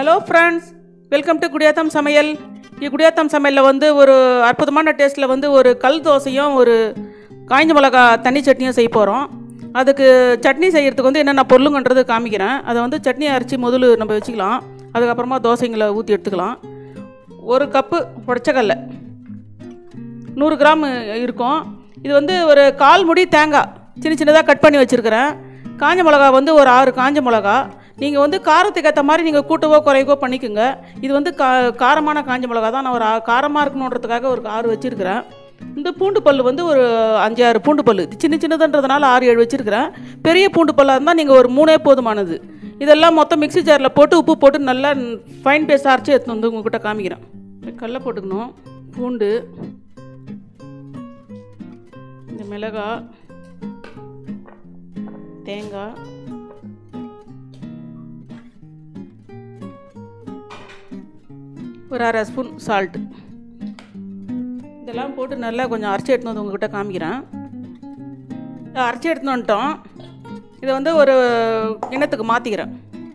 hello friends welcome to Gudiyatham சமையல் இ குடியாத்தம் சமையலில் வந்து ஒரு அற்புதமான டேஸ்ட்டில் வந்து ஒரு கல் தோசையும் ஒரு காய்ஞ்ச மிளகா தண்ணி சட்னியும் செய்ய போகிறோம் அதுக்கு சட்னி செய்கிறதுக்கு வந்து என்னென்ன பொருளுங்கன்றது காமிக்கிறேன் அதை வந்து சட்னி அரைச்சி முதல்ல நம்ம வச்சுக்கலாம் அதுக்கப்புறமா தோசைங்களை ஊற்றி எடுத்துக்கலாம் ஒரு கப்பு உடச்சக்கல்ல நூறு கிராம் இருக்கும் இது வந்து ஒரு கால் முடி தேங்காய் சின்ன சின்னதாக கட் பண்ணி வச்சுருக்கிறேன் காஞ்ச மிளகா வந்து ஒரு ஆறு காஞ்ச மிளகா நீங்கள் வந்து காரத்துக்கு ஏற்ற மாதிரி நீங்கள் கூட்டவோ குறைவோ பண்ணிக்கோங்க இது வந்து கா காரமான காஞ்ச மிளகா தான் நான் ஒரு ஆ- காரமாக இருக்கணுன்றதுக்காக ஒரு ஆறு வச்சுருக்கிறேன் இந்த பூண்டு பல் வந்து ஒரு அஞ்சு ஆறு பூண்டு பல் இது சின்ன சின்னதுன்றதுனால ஆறு ஏழு வச்சுருக்கிறேன் பெரிய பூண்டு பல்லாக இருந்தால் நீங்கள் ஒரு மூணே போதுமானது இதெல்லாம் மொத்தம் மிக்ஸி ஜாரில் போட்டு உப்பு போட்டு நல்லா ஃபைன் பேஸ்ட் அரைச்சி எடுத்துன்னு வந்து உங்ககிட்ட காமிக்கிறேன் கடல போட்டுக்கணும் பூண்டு இந்த மிளகாய் தேங்காய் ஒரு அரை ஸ்பூன் சால்ட்டு இதெல்லாம் போட்டு நல்லா கொஞ்சம் அரைச்சி எடுத்துன்னு வந்து உங்ககிட்ட காமிக்கிறேன் இதை அரைச்சி எடுத்துன்னு வந்துட்டோம் இதை வந்து ஒரு கிண்ணத்துக்கு மாற்றிக்கிறேன்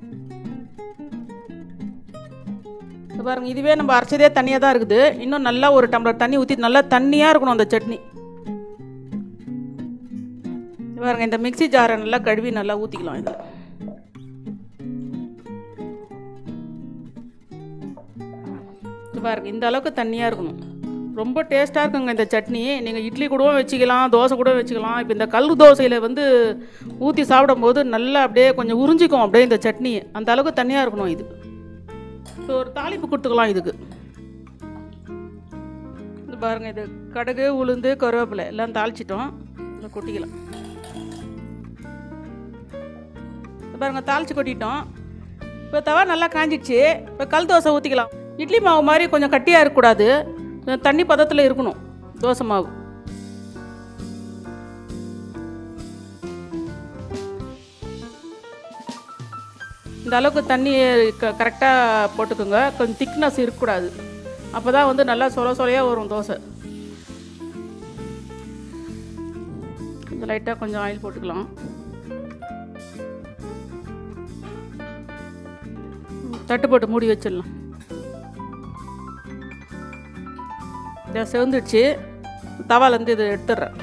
இது பாருங்க இதுவே நம்ம அரைச்சதே தண்ணியாக தான் இருக்குது இன்னும் நல்லா ஒரு டம்ளர் தண்ணி ஊற்றி நல்லா தண்ணியாக இருக்கணும் அந்த சட்னி இது பாருங்க இந்த மிக்ஸி ஜாரை நல்லா கழுவி நல்லா ஊற்றிக்கலாம் இதில் இது பாருங்க இந்த அளவுக்கு தண்ணியாக இருக்கணும் ரொம்ப டேஸ்ட்டாக இருக்குங்க இந்த சட்னி நீங்கள் இட்லி கூடவும் வச்சுக்கலாம் தோசை கூட வச்சுக்கலாம் இப்போ இந்த கல் தோசையில் வந்து ஊற்றி சாப்பிடும்போது நல்லா அப்படியே கொஞ்சம் உறிஞ்சிக்கும் அப்படியே இந்த சட்னி அந்த அளவுக்கு தண்ணியாக இருக்கணும் இது இப்போ ஒரு தாளிப்பு கொடுத்துக்கலாம் இதுக்கு இது பாருங்க இது கடுகு உளுந்து கருவேப்பிலை எல்லாம் தாளிச்சிட்டோம் இதில் கொட்டிக்கலாம் இது பாருங்க தாளிச்சு கொட்டிட்டோம் இப்போ தவா நல்லா காஞ்சிடுச்சு இப்போ கல் தோசை ஊற்றிக்கலாம் இட்லி மாவு மாதிரி கொஞ்சம் கட்டியாக இருக்கக்கூடாது கொஞ்சம் தண்ணி பதத்தில் இருக்கணும் தோசை மாவு இந்த அளவுக்கு தண்ணி க கரெக்டாக போட்டுக்கோங்க கொஞ்சம் திக்னஸ் இருக்கக்கூடாது அப்போ தான் வந்து நல்லா சொல சொலையாக வரும் தோசை கொஞ்சம் லைட்டாக கொஞ்சம் ஆயில் போட்டுக்கலாம் ம், தட்டு போட்டு மூடி வச்சிடலாம் இதை செவந்துடுச்சு தவாலேருந்து இது எடுத்துடுறேன்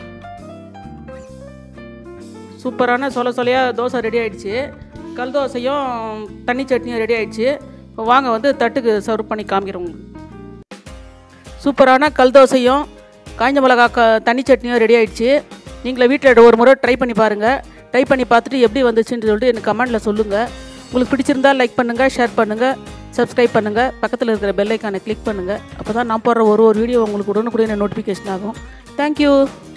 சூப்பரான சொல சொலையாக தோசை ரெடி ஆயிடுச்சு கல் தோசையும் தண்ணி சட்னியும் ரெடி ஆயிடுச்சு இப்போ வாங்க வந்து தட்டுக்கு சர்வ் பண்ணி காமிக்கிறேன் உங்களுக்கு சூப்பரான கல் தோசையும் காய்ஞ்ச மிளகா க தண்ணி சட்னியும் ரெடி ஆயிடுச்சு நீங்களே வீட்டில் ஒரு முறை ட்ரை பண்ணி பாருங்கள் ட்ரை பண்ணி பார்த்துட்டு எப்படி வந்துச்சுன்னு சொல்லிட்டு எனக்கு கமெண்ட்டில் சொல்லுங்கள் உங்களுக்கு பிடிச்சிருந்தா லைக் பண்ணுங்கள் ஷேர் பண்ணுங்கள் சப்ஸ்கிரைப் பண்ணுங்கள் பக்கத்தில் இருக்கிற பெல் ஐக்கானை கிளிக் பண்ணுங்கள் அப்போ தான் நான் போடுற ஒரு ஒரு வீடியோ உங்களுக்கு உடனுக்குடனே நோட்டிஃபிகேஷன் ஆகும் தேங்க்யூ